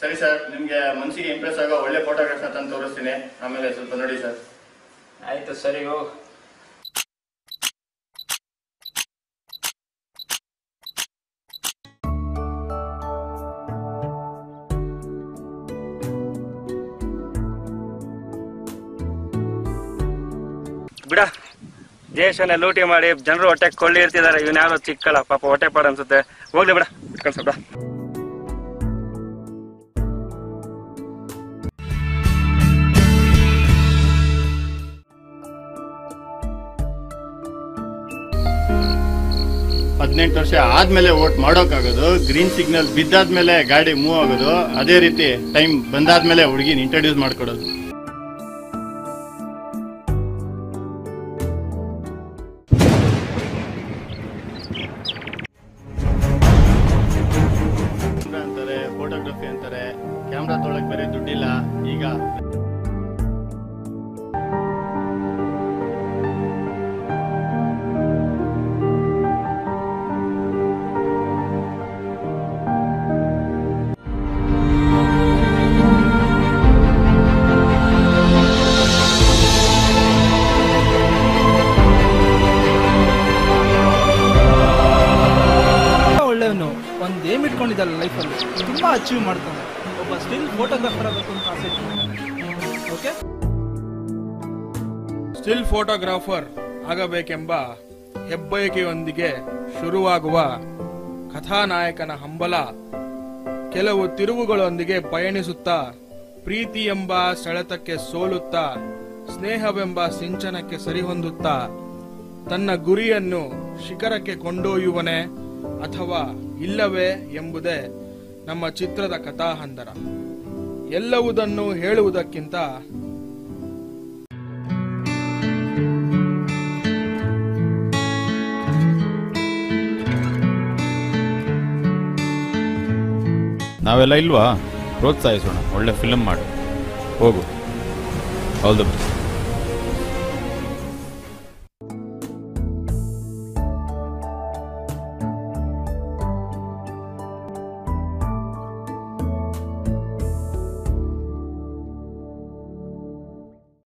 ಸರಿ ಸರ್ ನಿಮ್ಗೆ ಮನ್ಸಿಗೆ ಇಂಪ್ರೆಸ್ ಆಗೋ ಒಳ್ಳೆ ಫೋಟೋಗ್ರಾಫ್ನ ತಂದು ತೋರಿಸ್ತೀನಿ ಆಮೇಲೆ ಸ್ವಲ್ಪ ನೋಡಿ ಸರ್ ಆಯ್ತು ಸರಿ ಹೋಗು ಬಿಡ ದೇಶನ ಲೂಟಿ ಮಾಡಿ ಜನರು ಹೊಟ್ಟೆ ಕೊಳ್ಳಿ ಇರ್ತಿದಾರೆ ಇವನ್ ಯಾರೋ ಚಿಕ್ಕಲ್ಲ ಪಾಪ ಹೊಟ್ಟೆ ಪಾಡ ಅನ್ಸುತ್ತೆ ಹೋಗ್ಲಿ ಬಿಡ ಕಳ್ಸ ಬಿಡ ಹದಿನೆಂಟು ವರ್ಷ ಆದ್ಮೇಲೆ ವೋಟ್ ಮಾಡೋಕ್ಕಾಗೋದು ಗ್ರೀನ್ ಸಿಗ್ನಲ್ ಬಿದ್ದಾದ್ಮೇಲೆ ಗಾಡಿ ಮೂವ್ ಆಗೋದು ಅದೇ ರೀತಿ ಟೈಮ್ ಬಂದಾದ್ಮೇಲೆ ಹುಡುಗಿನ ಇಂಟ್ರೊಡ್ಯೂಸ್ ಮಾಡ್ಕೊಡೋದು ಅಂತಾರೆ ಫೋಟೋಗ್ರಫಿ ಅಂತಾರೆ ಕ್ಯಾಮ್ರಾ ತೊಳಕ್ ಬೇರೆ ದುಡ್ಡಿಲ್ಲ ಈಗ ತುಂಬಾ ಒಳ್ಳೆಯವನು ಒಂದು ಏಮ್ ಇಟ್ಕೊಂಡಿದ್ದಲ್ಲ ಲೈಫಲ್ಲಿ ತುಂಬಾ ಅಚೀವ್ ಮಾಡ್ತಾನೆ ಒಬ್ಬ ಸ್ಟಿಲ್ ಫೋಟೋಗ್ರಾಫರ್ ಆಗಬೇಕು ಅಂತ ಆಸೆ ಓಕೆ ಸ್ಟಿಲ್ ಫೋಟೋಗ್ರಾಫರ್ ಆಗಬೇಕೆಂಬ ಹೆಬ್ಬಯಕೆಯೊಂದಿಗೆ ಶುರುವಾಗುವ ಕಥಾನಾಯಕನ ಹಂಬಲ ಕೆಲವು ತಿರುವುಗಳೊಂದಿಗೆ ಪಯಣಿಸುತ್ತಾ ಪ್ರೀತಿ ಎಂಬ ಸೆಳೆತಕ್ಕೆ ಸೋಲುತ್ತಾ ಸ್ನೇಹವೆಂಬ ಸಿಂಚನಕ್ಕೆ ಸರಿಹೊಂದುತ್ತಾ ತನ್ನ ಗುರಿಯನ್ನು ಶಿಖರಕ್ಕೆ ಕೊಂಡೊಯ್ಯುವನೇ ಅಥವಾ ಇಲ್ಲವೇ ಎಂಬುದೇ ನಮ್ಮ ಚಿತ್ರದ ಕಥಾಹಂದರ ಎಲ್ಲವುದನ್ನು ಹೇಳುವುದಕ್ಕಿಂತ ನಾವೆಲ್ಲ ಇಲ್ವಾ ಪ್ರೋತ್ಸಾಹಿಸೋಣ ಒಳ್ಳೆ ಫಿಲ್ಮ್ ಮಾಡು ಹೋಗು ಆಲ್ ದ ಬೆಸ್ಟ್